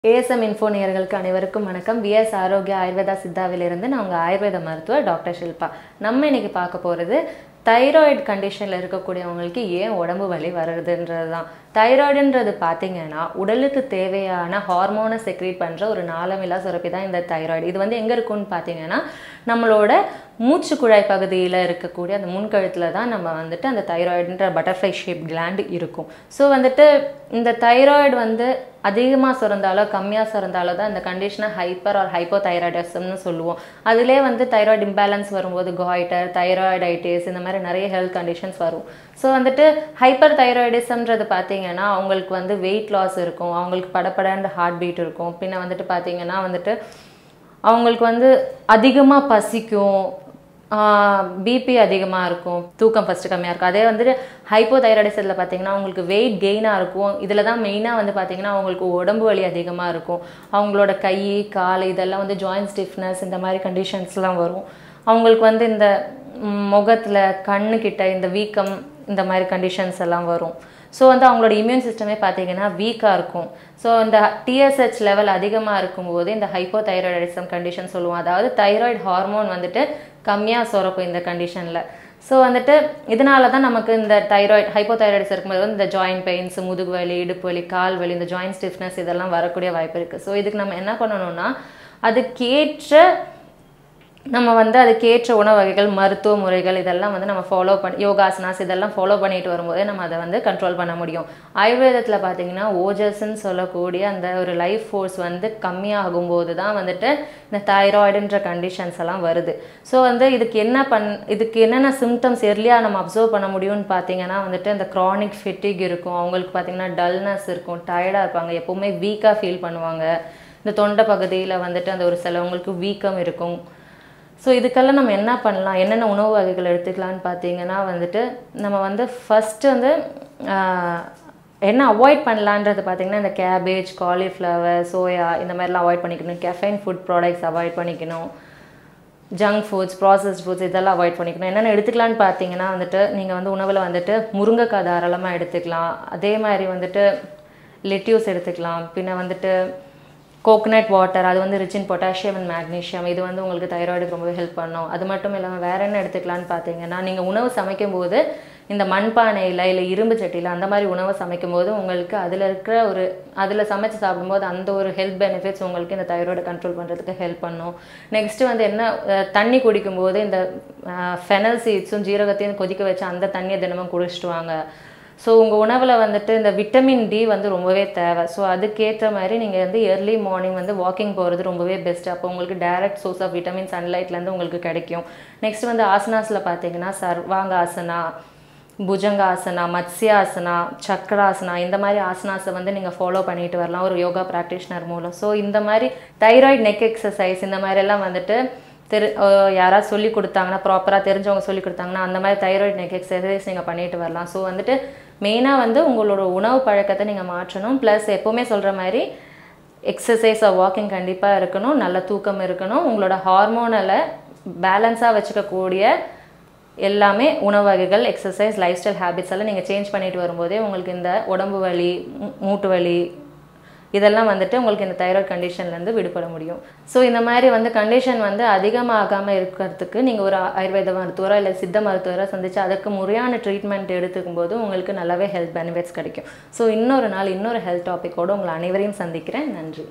ASM info நேயர்களுக்கு அனைவருக்கும் வணக்கம் விஎஸ் ஆரோக்கிய ஆயுர்வேதா சித்தாவிலிருந்து நான் உங்கள் ஆயுர்வேத மருத்துவர் டாக்டர் ஷில்பா நம்ம இன்னைக்கு பார்க்க போகிறது தைராய்டு கண்டிஷனில் இருக்கக்கூடியவங்களுக்கு ஏன் உடம்பு வலி வருதுன்றது தான் தைராய்டுன்றது பார்த்தீங்கன்னா உடலுக்கு தேவையான ஹார்மோனை செக்ரேட் பண்ணுற ஒரு நாளமில்லா சுரப்பி தான் இந்த தைராய்டு இது வந்து எங்கே இருக்குன்னு பார்த்தீங்கன்னா நம்மளோட மூச்சு குழாய் பகுதியில் இருக்கக்கூடிய அந்த முன்கழுத்தில் தான் நம்ம வந்துட்டு அந்த தைராய்டுன்ற பட்டர்ஃப்ளை ஷேப் கிளாண்டு இருக்கும் ஸோ வந்துட்டு இந்த தைராய்டு வந்து அதிகமாக சுரந்தாலோ கம்மியாக சுரந்தாலோ தான் இந்த கண்டிஷனை ஹைப்பர் ஆர் ஹைப்போ தைராய்டிசம்னு சொல்லுவோம் அதிலே வந்து தைராய்டு இம்பேலன்ஸ் வரும்போது காய்டர் தைராய்டைட்டிஸ் இந்த மாதிரி நிறைய ஹெல்த் கண்டிஷன்ஸ் வரும் ஸோ வந்துட்டு ஹைப்பர் தைராய்டிசம்ன்றது பார்த்தீங்கன்னா அவங்களுக்கு வந்து வெயிட் லாஸ் இருக்கும் அவங்களுக்கு படப்படன்ற ஹார்ட் பீட் இருக்கும் பின்ன வந்துட்டு பார்த்தீங்கன்னா வந்துட்டு அவங்களுக்கு வந்து அதிகமாக பசிக்கும் பிபி அதிகமாக இருக்கும் தூக்கம் ஃபஸ்ட்டு கம்மியாக இருக்கும் அதே வந்துட்டு ஹைப்போ தைராய்டிசத்தில் பார்த்தீங்கன்னா அவங்களுக்கு வெயிட் கெயினாக இருக்கும் இதில் தான் மெயினாக வந்து பார்த்தீங்கன்னா அவங்களுக்கு உடம்பு வலி அதிகமாக இருக்கும் அவங்களோட கை கால் இதெல்லாம் வந்து ஜாயின்ட் ஸ்டிஃப்னஸ் இந்த மாதிரி கண்டிஷன்ஸ்லாம் வரும் அவங்களுக்கு வந்து இந்த முகத்தில் கண்ணுக்கிட்ட இந்த வீக்கம் இந்த மாதிரி கண்டிஷன்ஸ் எல்லாம் வரும் ஸோ வந்து அவங்களோட இம்யூன் சிஸ்டமே பார்த்தீங்கன்னா வீக்காக இருக்கும் ஸோ இந்த டிஎஸ்ஹெச் லெவல் அதிகமாக இருக்கும்போது இந்த ஹைப்போ தைராய்டிசம் கண்டிஷன் சொல்லுவோம் அதாவது தைராய்டு ஹார்மோன் வந்துட்டு கம்மியாக சுரக்கும் இந்த கண்டிஷனில் ஸோ வந்துட்டு இதனால தான் நமக்கு இந்த தைராய்டு ஹைப்போ தைராய்டிஸ் இருக்கும்போது வந்து இந்த ஜாயின்ட் பெயின்ஸ் முதுகு வலி இடுப்பு வலி கால் வலி இந்த ஜாயின்ட் ஸ்டிஃப்னஸ் இதெல்லாம் வரக்கூடிய வாய்ப்பு இருக்குது ஸோ இதுக்கு நம்ம என்ன பண்ணணும்னா அதுக்கேற்ற நம்ம வந்து அதுக்கேற்ற உணவு வகைகள் மருத்துவ முறைகள் இதெல்லாம் வந்து நம்ம ஃபாலோ பண்ணி யோகாசனாஸ் இதெல்லாம் ஃபாலோ பண்ணிட்டு வரும்போதே நம்ம அதை வந்து கண்ட்ரோல் பண்ண முடியும் ஆயுர்வேதத்தில் பார்த்தீங்கன்னா ஓஜஸ்ன்னு சொல்லக்கூடிய அந்த ஒரு லைஃப் ஃபோர்ஸ் வந்து கம்மியாகும் போது தான் வந்துட்டு இந்த தைராய்டுன்ற கண்டிஷன்ஸ் எல்லாம் வருது ஸோ வந்து இதுக்கு என்ன பண் இதுக்கு என்னென்ன சிம்டம்ஸ் எர்லியாக நம்ம அப்சர்வ் பண்ண முடியும்னு பார்த்தீங்கன்னா வந்துட்டு இந்த க்ரானிக் ஃபிட்டிக் இருக்கும் அவங்களுக்கு பார்த்தீங்கன்னா டல்னஸ் இருக்கும் டயர்டாக இருப்பாங்க எப்போவுமே வீக்காக ஃபீல் பண்ணுவாங்க இந்த தொண்டை பகுதியில் வந்துட்டு அந்த ஒரு சிலவங்களுக்கு வீக்கம் இருக்கும் ஸோ இதுக்கெல்லாம் நம்ம என்ன பண்ணலாம் என்னென்ன உணவு வகைகள் எடுத்துக்கலான்னு பார்த்தீங்கன்னா வந்துட்டு நம்ம வந்து ஃபஸ்ட்டு வந்து என்ன அவாய்ட் பண்ணலான்றது பார்த்தீங்கன்னா இந்த கேபேஜ் காலிஃப்ளவர் சோயா இந்த மாதிரிலாம் அவாய்ட் பண்ணிக்கணும் கெஃபைன் ஃபுட் ப்ராடக்ட்ஸ் அவாய்ட் பண்ணிக்கணும் ஜங்க் ஃபுட்ஸ் ப்ராசஸ்ட் ஃபுட்ஸ் இதெல்லாம் அவாய்ட் பண்ணிக்கணும் என்னென்ன எடுத்துக்கலான்னு பார்த்தீங்கன்னா வந்துட்டு நீங்கள் வந்து உணவில் வந்துட்டு முருங்கைக்காய் தாராளமாக எடுத்துக்கலாம் அதே மாதிரி வந்துட்டு லெட்யூஸ் எடுத்துக்கலாம் பின்ன வந்துட்டு கோகனட் வாட்டர் அது வந்து rich in potassium and magnesium இது வந்து உங்களுக்கு தைராய்டுக்கு ரொம்பவே ஹெல்ப் பண்ணும் அது மட்டும் இல்லாமல் வேறு என்ன எடுத்துக்கலான்னு பார்த்தீங்கன்னா நீங்கள் உணவு சமைக்கும் போது இந்த மண்பானையில் இல்லை இரும்பு சட்டியில் அந்த மாதிரி உணவை சமைக்கும் போது உங்களுக்கு அதில் இருக்கிற ஒரு அதில் சமைச்சு சாப்பிடும்போது அந்த ஒரு ஹெல்த் பெனிஃபிட்ஸ் உங்களுக்கு இந்த தைராய்டை கண்ட்ரோல் பண்ணுறதுக்கு ஹெல்ப் பண்ணும் நெக்ஸ்ட்டு வந்து என்ன தண்ணி குடிக்கும்போது இந்த ஃபெனல் சீட்ஸும் ஜீரகத்தையும் கொதிக்க வச்சு அந்த தண்ணியை தினமும் குடிச்சிட்டு வாங்க ஸோ உங்கள் உணவில் வந்துட்டு இந்த விட்டமின் டி வந்து ரொம்பவே தேவை ஸோ அதுக்கேற்ற மாதிரி நீங்கள் வந்து ஏர்லி மார்னிங் வந்து வாக்கிங் போகிறது ரொம்பவே பெஸ்ட் அப்போ உங்களுக்கு டைரக்ட் சோர்ஸ் ஆஃப் விட்டமின் சன்லைட்லேருந்து உங்களுக்கு கிடைக்கும் நெக்ஸ்ட் வந்து ஆசனாஸில் பார்த்தீங்கன்னா சர்வாங்க ஆசனா புஜங்காசனா மத்ஸ்யாசனா சக்கராசனா இந்த மாதிரி ஆசனாஸை வந்து நீங்கள் ஃபாலோ பண்ணிட்டு வரலாம் ஒரு யோகா ப்ராக்டிஷனர் மூலம் ஸோ இந்த மாதிரி தைராய்டு நெக் எக்ஸசைஸ் இந்த மாதிரிலாம் வந்துட்டு தெரு யாராவது சொல்லி கொடுத்தாங்கன்னா ப்ராப்பராக தெரிஞ்சவங்க சொல்லி கொடுத்தாங்கன்னா அந்த மாதிரி தைராய்டு நெக் எக்ஸசைஸ் நீங்கள் பண்ணிட்டு வரலாம் ஸோ வந்துட்டு மெயினாக வந்து உங்களோட உணவு பழக்கத்தை நீங்கள் மாற்றணும் ப்ளஸ் எப்போவுமே சொல்கிற மாதிரி எக்ஸசைஸ் வாக்கிங் கண்டிப்பாக இருக்கணும் நல்ல தூக்கம் இருக்கணும் உங்களோட ஹார்மோனலை பேலன்ஸாக வச்சுக்கக்கூடிய எல்லாமே உணவு வகைகள் எக்ஸசைஸ் லைஃப் ஸ்டைல் ஹேபிட்ஸ் எல்லாம் நீங்கள் சேஞ்ச் பண்ணிட்டு வரும்போதே உங்களுக்கு இந்த உடம்பு வலி மூட்டு வலி இதெல்லாம் வந்துட்டு உங்களுக்கு இந்த தைராய்டு கண்டிஷன்லேருந்து விடுபட முடியும் ஸோ இந்த மாதிரி வந்து கண்டிஷன் வந்து அதிகமாகாமல் இருக்கிறதுக்கு நீங்கள் ஒரு ஆயுர்வேத மருத்துவரோ இல்லை சித்த மருத்துவரோ சந்தித்து அதுக்கு முறையான ட்ரீட்மெண்ட் எடுத்துக்கும் போது உங்களுக்கு நல்லாவே ஹெல்த் பெனிஃபிட்ஸ் கிடைக்கும் ஸோ இன்னொரு நாள் இன்னொரு ஹெல்த் டாப்பிக்கோடு உங்களை அனைவரையும் சந்திக்கிறேன் நன்றி